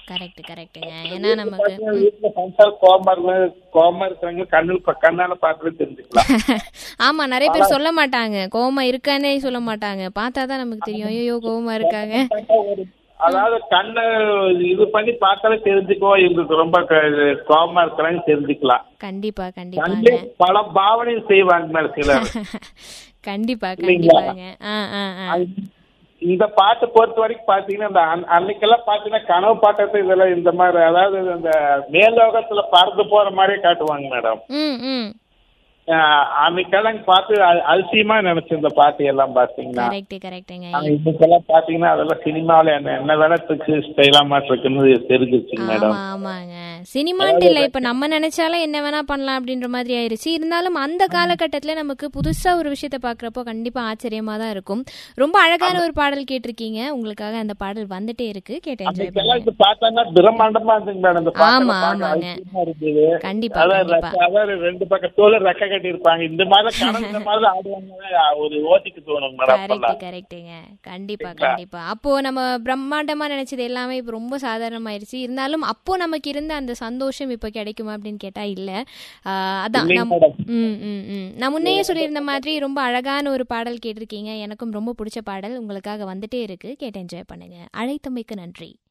Correct கரெக்ட்டுங்க ஏன்னா நமக்கு பாத்தீங்கன்னா வீட்டுல சம்சார் கோமா இருக்காங்க கோமா இருக்காங்க கண்ணில் ப- கண்ணால பார்த்துட்டு தெரிஞ்சுக்கலாம் ஆமா நிறைய பேர் சொல்ல மாட்டாங்க கோவமா இருக்கானே சொல்ல மாட்டாங்க பார்த்தா தான் நமக்கு தெரியும் ஐயோ கோவமா இருக்காங்க ஒரு- அதாவது கண்ணை இது பண்ணி பார்த்தாலே தெரிஞ்சுக்கோ இவங்களுக்கு ரொம்ப க- கோவமா இருக்கிறாங்க தெரிஞ்சுக்கலாம் கண்டிப்பா கண்டிப்பாங்க கண்ணிலே பல பாவனையும் செய்வாங்க மேடம் சிலர் கண்டிப்பா இல்லைங்களா? கண்டிப்பாங்க ஆ ஆ ஆ அது- இந்த பாட்டு பொறுத்த வரைக்கும் பாத்தீங்கன்னா இந்த அன்- அன்னைக்கெல்லாம் பாத்தீங்கன்னா கனவு பாட்டத்தை இதெல்லாம் இந்த மாதிரி அதாவது இந்த மேலோகத்துல பறந்து போற மாதிரியே காட்டுவாங்க மேடம் ம் ம் ஆஹ் அன்னைக்கெல்லாம் பார்த்து அ- அதிசயமா நினைச்சு இந்த பாட்டு எல்லாம் பாத்தீங்கன்னா கரெக்ட் கரெக்ட்டுங்க ஆனா இன்னைக்கெல்லாம் பாத்தீங்கன்னா அதெல்லாம் சினிமாவில என்ன என்ன வேலை இருக்கு ஸ்டைலா மாட்டு இருக்குன்னு தெரிஞ்சிருச்சுங்க மேடம் ஆமா ஆமாங்க சினிமான்ட்டு இல்ல இப்ப நம்ம நினைச்சாலும் என்ன வேணா பண்ணலாம் அப்படின்ற மாதிரி ஆயிருச்சு இருந்தாலும் அந்த காலகட்டத்துல நமக்கு புதுசா ஒரு விஷயத்த பாக்குறப்போ கண்டிப்பா ஆச்சரியமா தான் இருக்கும் ரொம்ப அழகான ஒரு பாடல் கேட்டிருக்கீங்க உங்களுக்காக அந்த பாடல் வந்துட்டே இருக்கு கேட்டு என்ஜாய் அன்னைக்கெல்லாம் பண்ணுங்க இது பார்த்தோன்னா பிரம்மாண்டமா இருந்துங்க மேடம் இந்த பாட்டு ஆமா, பார்க்க ஆமாங்க. அதிசயமா இருந்தது கண்டிப்பா அதான் கண்டிப்பா ரெக்க- அதாவது ரெண்டு பக்கம் தோல ரெக்க கட்டி இருப்பாங்க இந்த மாதிரி கனவு இந்த மாதிரி ஆடுவாங்க ஒரு ஓட்டிக்கு தோணும் மேடம் கரெக்ட் அப்பெல்லாம் கரெக்ட்டுங்க கண்டிப்பா கண்டிப்பா அப்போ நம்ம பிரம்மாண்டமா நினைச்சது எல்லாமே இப்போ ரொம்ப சாதாரணமாயிருச்சு இருந்தாலும் அப்போ நமக்கு இருந்த அந்த சந்தோஷம் இப்போ கிடைக்குமா அப்படின்னு கேட்டா இல்ல ஆஹ் அதான் இல்லைங்க நம் மேடம். ம் ம் ம் நான் முன்னையே சொல்லியிருந்த மாதிரி ரொம்ப அழகான ஒரு பாடல் கேட்டிருக்கீங்க எனக்கும் ரொம்ப பிடிச்ச பாடல் உங்களுக்காக வந்துட்டே இருக்கு கேட்டு என்ஜாய் பண்ணுங்க அழைத்தமைக்கு நன்றி